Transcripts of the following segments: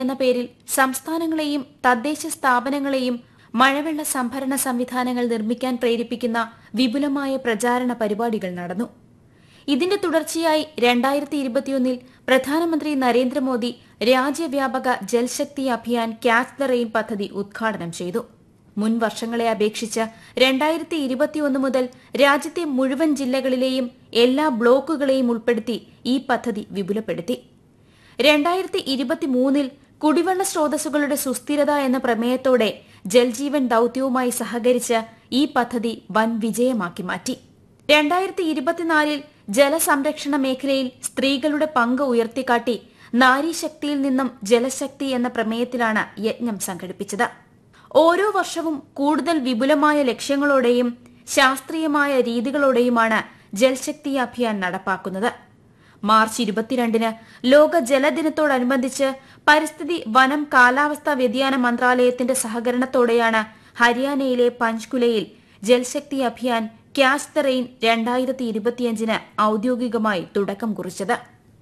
എന്ന പേരിൽ സംസ്ഥാനങ്ങളെയും തദ്ദേശ സ്ഥാപനങ്ങളെയും മഴവെള്ള സംഭരണ സംവിധാനങ്ങൾ നിർമ്മിക്കാൻ പ്രേരിപ്പിക്കുന്ന വിപുലമായ പ്രചാരണ പരിപാടികൾ നടന്നു ഇതിന്റെ തുടർച്ചയായി രണ്ടായിരത്തി ഇരുപത്തിയൊന്നിൽ പ്രധാനമന്ത്രി നരേന്ദ്രമോദി രാജ്യവ്യാപക Jal Shakti Abhiyan catch the rain പദ്ധതി ഉദ്ഘാടനം ചെയ്തു മുൻ വർഷങ്ങളെ അപേക്ഷിച്ച് രണ്ടായിരത്തി ഇരുപത്തിയൊന്ന് മുതൽ രാജ്യത്തെ മുഴുവൻ ജില്ലകളിലെയും എല്ലാ ബ്ലോക്കുകളെയും ഉൾപ്പെടുത്തി ഈ പദ്ധതി വിപുലപ്പെടുത്തി രണ്ടായിരത്തി ഇരുപത്തിമൂന്നിൽ കുടിവെള്ള സ്രോതസ്സുകളുടെ സുസ്ഥിരത എന്ന പ്രമേയത്തോടെ ജൽജീവൻ ദൌത്യവുമായി സഹകരിച്ച് ഈ പദ്ധതി വൻ വിജയമാക്കി മാറ്റി രണ്ടായിരത്തി ഇരുപത്തിനാലിൽ ജലസംരക്ഷണ മേഖലയിൽ സ്ത്രീകളുടെ പങ്ക് ഉയർത്തിക്കാട്ടി നാരീശക്തിയിൽ നിന്നും ജലശക്തി എന്ന പ്രമേയത്തിലാണ് യജ്ഞം സംഘടിപ്പിച്ചത് ഓരോ വർഷവും കൂടുതൽ വിപുലമായ ലക്ഷ്യങ്ങളോടെയും ശാസ്ത്രീയമായ രീതികളോടെയുമാണ് ജൽശക്തി അഭിയാൻ നടപ്പാക്കുന്നത് മാർച്ച് ഇരുപത്തിരണ്ടിന് ലോക ജലദിനത്തോടനുബന്ധിച്ച് പരിസ്ഥിതി വനം കാലാവസ്ഥാ വ്യതിയാന മന്ത്രാലയത്തിന്റെ സഹകരണത്തോടെയാണ് ഹരിയാനയിലെ പഞ്ച്കുലയിൽ Jal Shakti Abhiyan catch the rain രണ്ടായിരത്തി ഇരുപത്തിയഞ്ചിന് ഔദ്യോഗികമായി തുടക്കം കുറിച്ചത്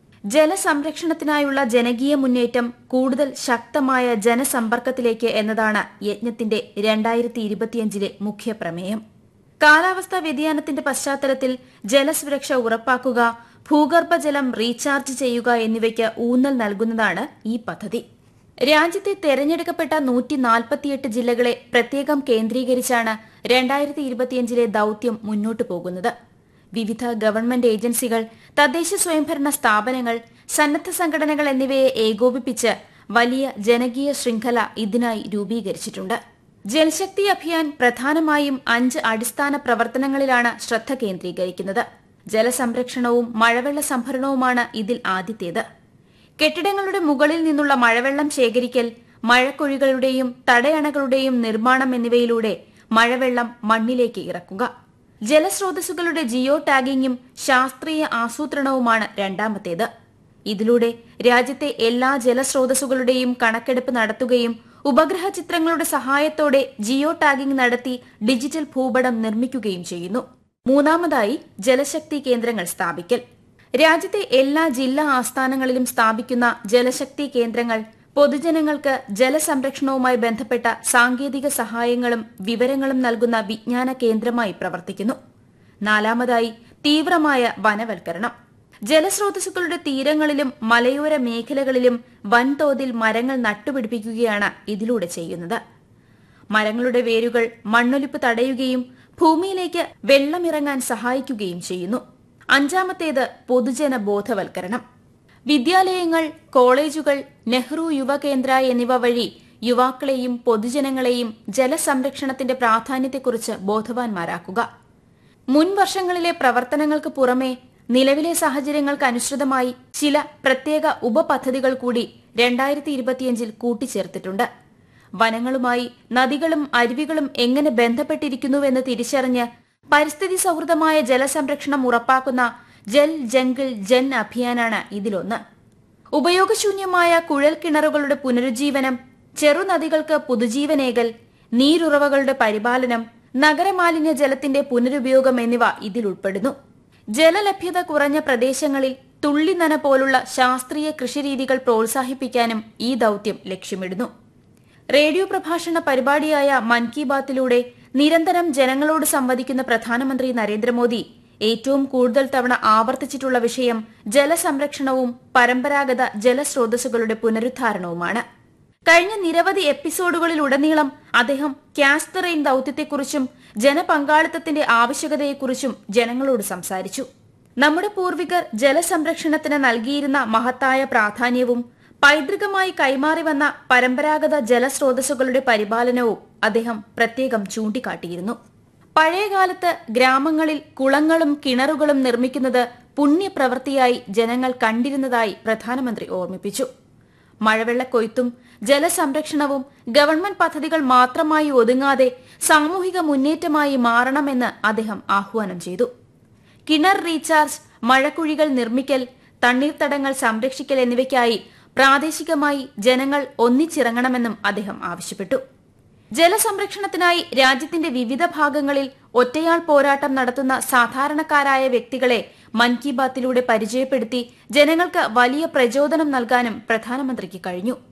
ജലസംരക്ഷണത്തിനായുള്ള ജനകീയ മുന്നേറ്റം കൂടുതൽ ശക്തമായ ജനസമ്പർക്കത്തിലേക്ക് എന്നതാണ് യജ്ഞത്തിന്റെ രണ്ടായിരത്തി ഇരുപത്തിയഞ്ചിലെ മുഖ്യ പ്രമേയം കാലാവസ്ഥാ വ്യതിയാനത്തിന്റെ പശ്ചാത്തലത്തിൽ ജലസുരക്ഷ ഉറപ്പാക്കുക ഭൂഗർഭജലം റീചാർജ് ചെയ്യുക എന്നിവയ്ക്ക് ഊന്നൽ നൽകുന്നതാണ് ഈ പദ്ധതി രാജ്യത്തെ തെരഞ്ഞെടുക്കപ്പെട്ട നൂറ്റി നാൽപ്പത്തിയെട്ട് ജില്ലകളെ പ്രത്യേകം കേന്ദ്രീകരിച്ചാണ് രണ്ടായിരത്തി ഇരുപത്തിയഞ്ചിലെ ദൌത്യം മുന്നോട്ടു പോകുന്നത് വിവിധ ഗവൺമെന്റ് ഏജൻസികൾ തദ്ദേശ സ്വയംഭരണ സ്ഥാപനങ്ങൾ സന്നദ്ധ സംഘടനകൾ എന്നിവയെ ഏകോപിപ്പിച്ച് വലിയ ജനകീയ ശൃംഖല ഇതിനായി രൂപീകരിച്ചിട്ടുണ്ട് ജൽശക്തി അഭിയാൻ പ്രധാനമായും അഞ്ച് അടിസ്ഥാന പ്രവർത്തനങ്ങളിലാണ് ശ്രദ്ധ കേന്ദ്രീകരിക്കുന്നത് ജലസംരക്ഷണവും മഴവെള്ള സംഭരണവുമാണ് ഇതിൽ ആദ്യത്തേത് കെട്ടിടങ്ങളുടെ മുകളിൽ നിന്നുള്ള മഴവെള്ളം ശേഖരിക്കൽ മഴക്കുഴികളുടെയും തടയണകളുടെയും നിർമ്മാണം എന്നിവയിലൂടെ മഴവെള്ളം മണ്ണിലേക്ക് ഇറക്കുക ജലസ്രോതസ്സുകളുടെ ജിയോ ടാഗിങ്ങും ശാസ്ത്രീയ ആസൂത്രണവുമാണ് രണ്ടാമത്തേത് ഇതിലൂടെ രാജ്യത്തെ എല്ലാ ജലസ്രോതസ്സുകളുടെയും കണക്കെടുപ്പ് നടത്തുകയും ഉപഗ്രഹ ചിത്രങ്ങളുടെ സഹായത്തോടെ ജിയോ ടാഗിംഗ് നടത്തി ഡിജിറ്റൽ ഭൂപടം നിർമ്മിക്കുകയും ചെയ്യുന്നു മൂന്നാമതായി ജലശക്തി കേന്ദ്രങ്ങൾ സ്ഥാപിക്കൽ രാജ്യത്തെ എല്ലാ ജില്ലാ ആസ്ഥാനങ്ങളിലും സ്ഥാപിക്കുന്ന ജലശക്തി കേന്ദ്രങ്ങൾ പൊതുജനങ്ങൾക്ക് ജലസംരക്ഷണവുമായി ബന്ധപ്പെട്ട സാങ്കേതിക സഹായങ്ങളും വിവരങ്ങളും നൽകുന്ന വിജ്ഞാന കേന്ദ്രമായി പ്രവർത്തിക്കുന്നു നാലാമതായി തീവ്രമായ വനവൽക്കരണം ജലസ്രോതസ്സുകളുടെ തീരങ്ങളിലും മലയോര മേഖലകളിലും വൻതോതിൽ മരങ്ങൾ നട്ടുപിടിപ്പിക്കുകയാണ് ഇതിലൂടെ ചെയ്യുന്നത് മരങ്ങളുടെ വേരുകൾ മണ്ണൊലിപ്പ് തടയുകയും ഭൂമിയിലേക്ക് വെള്ളമിറങ്ങാൻ സഹായിക്കുകയും ചെയ്യുന്നു അഞ്ചാമത്തേത് പൊതുജന ബോധവൽക്കരണം വിദ്യാലയങ്ങൾ കോളേജുകൾ നെഹ്റു യുവകേന്ദ്ര എന്നിവ വഴി യുവാക്കളെയും പൊതുജനങ്ങളെയും ജലസംരക്ഷണത്തിന്റെ പ്രാധാന്യത്തെക്കുറിച്ച് ബോധവാന്മാരാക്കുക മുൻ വർഷങ്ങളിലെ പ്രവർത്തനങ്ങൾക്ക് പുറമെ നിലവിലെ സാഹചര്യങ്ങൾക്ക് അനുസൃതമായി ചില പ്രത്യേക ഉപപദ്ധതികൾ കൂടി രണ്ടായിരത്തി ഇരുപത്തിയഞ്ചിൽ കൂട്ടിച്ചേർത്തിട്ടുണ്ട് വനങ്ങളുമായി നദികളും അരുവികളും എങ്ങനെ ബന്ധപ്പെട്ടിരിക്കുന്നുവെന്ന് തിരിച്ചറിഞ്ഞ് പരിസ്ഥിതി സൗഹൃദമായ ജലസംരക്ഷണം ഉറപ്പാക്കുന്ന ജൽ ജംഗിൾ ജൻ അഭിയാനാണ് ഇതിലൊന്ന് ഉപയോഗശൂന്യമായ കുഴൽ കിണറുകളുടെ പുനരുജ്ജീവനം ചെറുനദികൾക്ക് പുതുജീവനേകൽ നീരുറവകളുടെ പരിപാലനം നഗരമാലിന്യ ജലത്തിന്റെ പുനരുപയോഗം എന്നിവ ഇതിൽ ഉൾപ്പെടുന്നു ജലലഭ്യത കുറഞ്ഞ പ്രദേശങ്ങളിൽ തുള്ളിനന പോലുള്ള ശാസ്ത്രീയ കൃഷിരീതികൾ പ്രോത്സാഹിപ്പിക്കാനും ഈ ദൌത്യം ലക്ഷ്യമിടുന്നു റേഡിയോ പ്രഭാഷണ പരിപാടിയായ മൻ കി ബാത്തിലൂടെ നിരന്തരം ജനങ്ങളോട് സംവദിക്കുന്ന പ്രധാനമന്ത്രി നരേന്ദ്രമോദി ഏറ്റവും കൂടുതൽ തവണ ആവർത്തിച്ചിട്ടുള്ള വിഷയം ജലസംരക്ഷണവും പരമ്പരാഗത ജലസ്രോതസ്സുകളുടെ പുനരുദ്ധാരണവുമാണ് കഴിഞ്ഞ നിരവധി എപ്പിസോഡുകളിലുടനീളം അദ്ദേഹം ക്യാച്ച് ദ റെയിൻ ദൌത്യത്തെക്കുറിച്ചും ജനപങ്കാളിത്തത്തിന്റെ ആവശ്യകതയെക്കുറിച്ചും ജനങ്ങളോട് സംസാരിച്ചു നമ്മുടെ പൂർവികർ ജലസംരക്ഷണത്തിന് നൽകിയിരുന്ന മഹത്തായ പ്രാധാന്യവും പൈതൃകമായി കൈമാറി വന്ന പരമ്പരാഗത ജലസ്രോതസ്സുകളുടെ പരിപാലനവും അദ്ദേഹം പ്രത്യേകം ചൂണ്ടിക്കാട്ടിയിരുന്നു പഴയകാലത്ത് ഗ്രാമങ്ങളിൽ കുളങ്ങളും കിണറുകളും നിർമ്മിക്കുന്നത് പുണ്യപ്രവൃത്തിയായി ജനങ്ങൾ കണ്ടിരുന്നതായി പ്രധാനമന്ത്രി ഓർമ്മിപ്പിച്ചു മഴവെള്ളക്കൊയ്ത്തും ജലസംരക്ഷണവും ഗവൺമെന്റ് പദ്ധതികൾ മാത്രമായി ഒതുങ്ങാതെ സാമൂഹിക മുന്നേറ്റമായി മാറണമെന്ന് അദ്ദേഹം ആഹ്വാനം ചെയ്തു കിണർ റീചാർജ് മഴക്കുഴികൾ നിർമ്മിക്കൽ തണ്ണീർത്തടങ്ങൾ സംരക്ഷിക്കൽ എന്നിവയ്ക്കായി പ്രാദേശികമായി ജനങ്ങൾ ഒന്നിച്ചിറങ്ങണമെന്നും അദ്ദേഹം ആവശ്യപ്പെട്ടു ജലസംരക്ഷണത്തിനായി രാജ്യത്തിന്റെ വിവിധ ഭാഗങ്ങളിൽ ഒറ്റയാൾ പോരാട്ടം നടത്തുന്ന സാധാരണക്കാരായ വ്യക്തികളെ മൻ കി ബാത്തിലൂടെ പരിചയപ്പെടുത്തി ജനങ്ങൾക്ക് വലിയ പ്രചോദനം നൽകാനും പ്രധാനമന്ത്രിക്ക് കഴിഞ്ഞു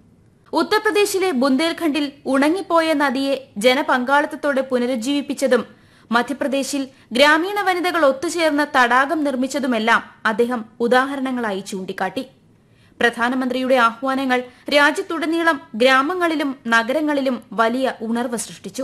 ഉത്തർപ്രദേശിലെ ബുന്ദേൽഖണ്ഡിൽ ഉണങ്ങിപ്പോയ നദിയെ ജനപങ്കാളിത്തത്തോടെ പുനരുജ്ജീവിപ്പിച്ചതും മധ്യപ്രദേശിൽ ഗ്രാമീണ വനിതകൾ ഒത്തുചേർന്ന് തടാകം നിർമ്മിച്ചതുമെല്ലാം അദ്ദേഹം ഉദാഹരണങ്ങളായി ചൂണ്ടിക്കാട്ടി പ്രധാനമന്ത്രിയുടെ ആഹ്വാനങ്ങൾ രാജ്യത്തുടനീളം ഗ്രാമങ്ങളിലും നഗരങ്ങളിലും വലിയ ഉണർവ് സൃഷ്ടിച്ചു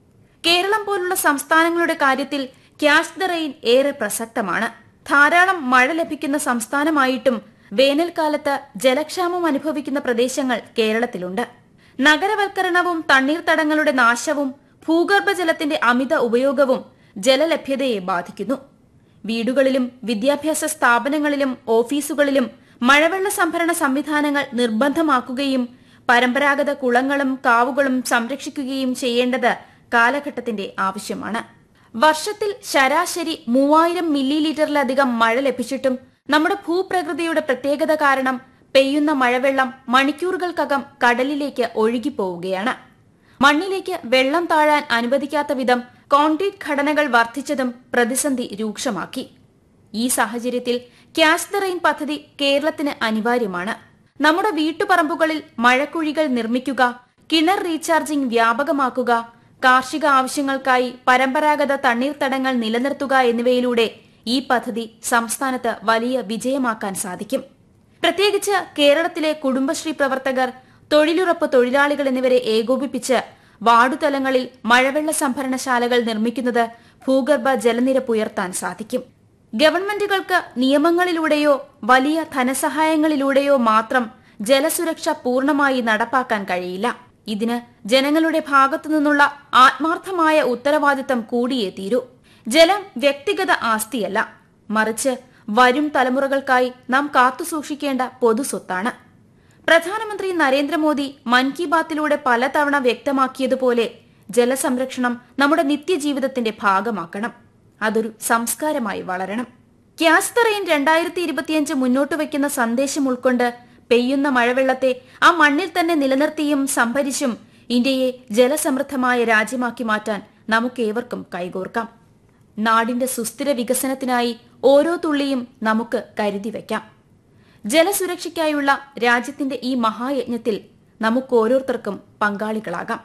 കേരളം പോലുള്ള സംസ്ഥാനങ്ങളുടെ കാര്യത്തിൽ ക്യാഷ് ദ റെയിൻ ഏറെ പ്രസക്തമാണ് ധാരാളം മഴ ലഭിക്കുന്ന സംസ്ഥാനമായിട്ടും വേനൽക്കാലത്ത് ജലക്ഷാമം അനുഭവിക്കുന്ന പ്രദേശങ്ങൾ കേരളത്തിലുണ്ട് നഗരവൽക്കരണവും തണ്ണീർത്തടങ്ങളുടെ നാശവും ഭൂഗർഭജലത്തിന്റെ അമിത ഉപയോഗവും ജലലഭ്യതയെ ബാധിക്കുന്നു വീടുകളിലും വിദ്യാഭ്യാസ സ്ഥാപനങ്ങളിലും ഓഫീസുകളിലും മഴവെള്ള സംഭരണ സംവിധാനങ്ങൾ നിർബന്ധമാക്കുകയും പരമ്പരാഗത കുളങ്ങളും കാവുകളും സംരക്ഷിക്കുകയും ചെയ്യേണ്ടത് കാലഘട്ടത്തിന്റെ ആവശ്യമാണ് വർഷത്തിൽ ശരാശരി മൂവായിരം മില്ലി ലിറ്ററിലധികം മഴ ലഭിച്ചിട്ടും നമ്മുടെ ഭൂപ്രകൃതിയുടെ പ്രത്യേകത കാരണം പെയ്യുന്ന മഴവെള്ളം മണിക്കൂറുകൾക്കകം കടലിലേക്ക് ഒഴുകിപ്പോവുകയാണ് മണ്ണിലേക്ക് വെള്ളം താഴാൻ അനുവദിക്കാത്ത വിധം കോൺക്രീറ്റ് ഘടനകൾ വർദ്ധിച്ചതും പ്രതിസന്ധി രൂക്ഷമാക്കി ഈ സാഹചര്യത്തിൽ ക്യാഷ് ദ റെയിൻ പദ്ധതി കേരളത്തിന് അനിവാര്യമാണ് നമ്മുടെ വീട്ടുപറമ്പുകളിൽ മഴക്കുഴികൾ നിർമ്മിക്കുക കിണർ റീചാർജിംഗ് വ്യാപകമാക്കുക കാർഷിക ആവശ്യങ്ങൾക്കായി പരമ്പരാഗത തണ്ണീർത്തടങ്ങൾ നിലനിർത്തുക എന്നിവയിലൂടെ ഈ പദ്ധതി സംസ്ഥാനത്ത് വലിയ വിജയമാക്കാൻ സാധിക്കും പ്രത്യേകിച്ച് കേരളത്തിലെ കുടുംബശ്രീ പ്രവർത്തകർ തൊഴിലുറപ്പ് തൊഴിലാളികൾ എന്നിവരെ ഏകോപിപ്പിച്ച് വാർഡുതലങ്ങളിൽ മഴവെള്ള സംഭരണശാലകൾ നിർമ്മിക്കുന്നത് ഭൂഗർഭ ജലനിരപ്പ് ഉയർത്താൻ സാധിക്കും ഗവൺമെന്റുകൾക്ക് നിയമങ്ങളിലൂടെയോ വലിയ ധനസഹായങ്ങളിലൂടെയോ മാത്രം ജലസുരക്ഷ പൂർണ്ണമായി നടപ്പാക്കാൻ കഴിയില്ല ഇതിന് ജനങ്ങളുടെ ഭാഗത്തു നിന്നുള്ള ആത്മാർത്ഥമായ ഉത്തരവാദിത്തം കൂടിയേ തീരൂ ജലം വ്യക്തിഗത ആസ്തിയല്ല മറിച്ച് വരും തലമുറകൾക്കായി നാം കാത്തുസൂക്ഷിക്കേണ്ട പൊതുസ്വത്താണ് പ്രധാനമന്ത്രി നരേന്ദ്രമോദി മൻ കി ബാത്തിലൂടെ പലതവണ വ്യക്തമാക്കിയതുപോലെ ജലസംരക്ഷണം നമ്മുടെ നിത്യജീവിതത്തിന്റെ ഭാഗമാക്കണം അതൊരു സംസ്കാരമായി വളരണം ക്യാസ് ദ റെയിൻ രണ്ടായിരത്തി ഇരുപത്തിയഞ്ച് മുന്നോട്ട് വയ്ക്കുന്ന സന്ദേശം ഉൾക്കൊണ്ട് പെയ്യുന്ന മഴവെള്ളത്തെ ആ മണ്ണിൽ തന്നെ നിലനിർത്തിയും സംഭരിച്ചും ഇന്ത്യയെ ജലസമൃദ്ധമായ രാജ്യമാക്കി മാറ്റാൻ നമുക്കേവർക്കും കൈകോർക്കാം നാടിന്റെ സുസ്ഥിര വികസനത്തിനായി ഓരോ തുള്ളിയും നമുക്ക് കരുതി വയ്ക്കാം ജലസുരക്ഷയ്ക്കായുള്ള രാജ്യത്തിന്റെ ഈ മഹായജ്ഞത്തിൽ നമുക്ക് ഓരോരുത്തർക്കും പങ്കാളികളാകാം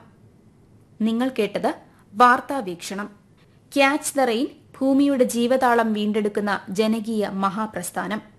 നിങ്ങൾ കേട്ടത് വാർത്താ വീക്ഷണം ക്യാച്ച് ദ റെയിൻ ഭൂമിയുടെ ജീവതാളം വീണ്ടെടുക്കുന്ന ജനകീയ മഹാപ്രസ്ഥാനം